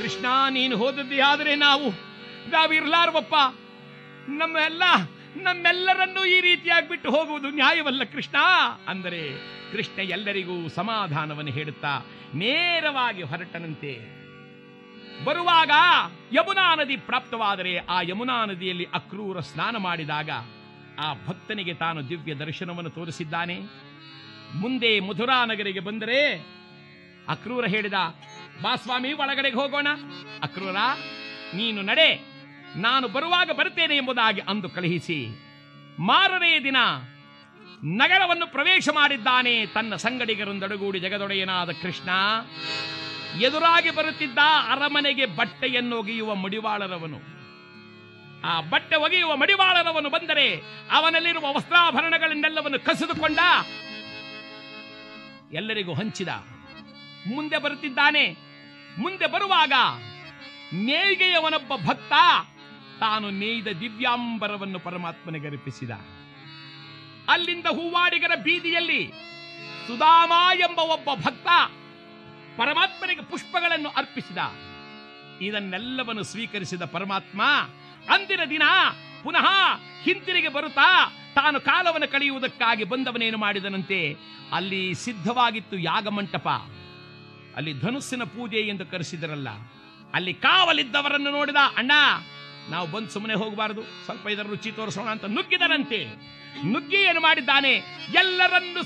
ಕೃಷ್ಣ ನೀನು ಹೋದದ್ದೇ ಆದರೆ ನಾವು ನಾವಿರ್ಲಾರ್ವಪ್ಪ ನಮ್ಮೆಲ್ಲ ನಮ್ಮೆಲ್ಲರನ್ನೂ ಈ ರೀತಿಯಾಗಿ ಬಿಟ್ಟು ಹೋಗುವುದು ನ್ಯಾಯವಲ್ಲ ಕೃಷ್ಣ ಅಂದರೆ ಕೃಷ್ಣ ಎಲ್ಲರಿಗೂ ಸಮಾಧಾನವನ್ನು ಹೇಳುತ್ತಾ ನೇರವಾಗಿ ಹೊರಟನಂತೆ ಬರುವಾಗ ಯಮುನಾ ನದಿ ಪ್ರಾಪ್ತವಾದರೆ ಆ ಯಮುನಾ ನದಿಯಲ್ಲಿ ಅಕ್ರೂರ ಸ್ನಾನ ಮಾಡಿದಾಗ ಆ ಭಕ್ತನಿಗೆ ತಾನು ದಿವ್ಯ ದರ್ಶನವನ್ನು ತೋರಿಸಿದ್ದಾನೆ ಮುಂದೆ ಮಧುರಾ ನಗರಿಗೆ ಬಂದರೆ ಅಕ್ರೂರ ಹೇಳಿದ ಬಾ ಸ್ವಾಮಿ ಒಳಗಡೆಗೆ ಹೋಗೋಣ ಅಕ್ರೂರ ನೀನು ನಡೆ ನಾನು ಬರುವಾಗ ಬರುತ್ತೇನೆ ಎಂಬುದಾಗಿ ಅಂದು ಕಳುಹಿಸಿ ಮಾರನೇ ದಿನ ನಗರವನ್ನು ಪ್ರವೇಶ ಮಾಡಿದ್ದಾನೆ ತನ್ನ ಸಂಗಡಿಗರೊಂದೊಡಗೂಡಿ ಜಗದೊಡೆಯನಾದ ಕೃಷ್ಣ ಎದುರಾಗಿ ಬರುತ್ತಿದ್ದ ಅರಮನೆಗೆ ಬಟ್ಟೆಯನ್ನು ಒಗೆಯುವ ಮಡಿವಾಳರವನು ಆ ಬಟ್ಟೆ ಒಗೆಯುವ ಮಡಿವಾಳರವನು ಬಂದರೆ ಅವನಲ್ಲಿರುವ ವಸ್ತ್ರಾಭರಣಗಳನ್ನೆಲ್ಲವನ್ನು ಕಸಿದುಕೊಂಡ ಎಲ್ಲರಿಗೂ ಹಂಚಿದ ಮುಂದೆ ಬರುತ್ತಿದ್ದಾನೆ ಮುಂದೆ ಬರುವಾಗ ನೇಯ್ಗೆಯವನೊಬ್ಬ ಭಕ್ತ ತಾನು ನೇಯ್ದ ದಿವ್ಯಾಂಬರವನ್ನು ಪರಮಾತ್ಮನಿಗೆ ಅರ್ಪಿಸಿದ ಅಲ್ಲಿಂದ ಹೂವಾಡಿಗರ ಬೀದಿಯಲ್ಲಿ ಸುಧಾಮ ಎಂಬ ಒಬ್ಬ ಭಕ್ತ ಪರಮಾತ್ಮನಿಗೆ ಪುಷ್ಪಗಳನ್ನು ಅರ್ಪಿಸಿದ ಇದನ್ನೆಲ್ಲವನ್ನು ಸ್ವೀಕರಿಸಿದ ಪರಮಾತ್ಮ ಅಂದಿನ ದಿನ ಪುನಃ ಹಿಂತಿರುಗಿ ಬರುತ್ತಾ ತಾನು ಕಾಲವನ್ನು ಕಳೆಯುವುದಕ್ಕಾಗಿ ಬಂದವನೇನು ಮಾಡಿದನಂತೆ ಅಲ್ಲಿ ಸಿದ್ಧವಾಗಿತ್ತು ಯಾಗಮಂಟಪ ಅಲ್ಲಿ ಧನುಸ್ಸಿನ ಪೂಜೆ ಎಂದು ಕರೆಸಿದರಲ್ಲ ಅಲ್ಲಿ ಕಾವಲಿದ್ದವರನ್ನು ನೋಡಿದ ಅಣ್ಣ ನಾವು ಬಂದು ಸುಮ್ಮನೆ ಹೋಗಬಾರದು ಸ್ವಲ್ಪ ಇದರ ರುಚಿ ತೋರಿಸೋಣ ಅಂತ ನುಗ್ಗಿದರಂತೆ ನುಗ್ಗಿ ಏನು ಮಾಡಿದ್ದಾನೆ ಎಲ್ಲರನ್ನು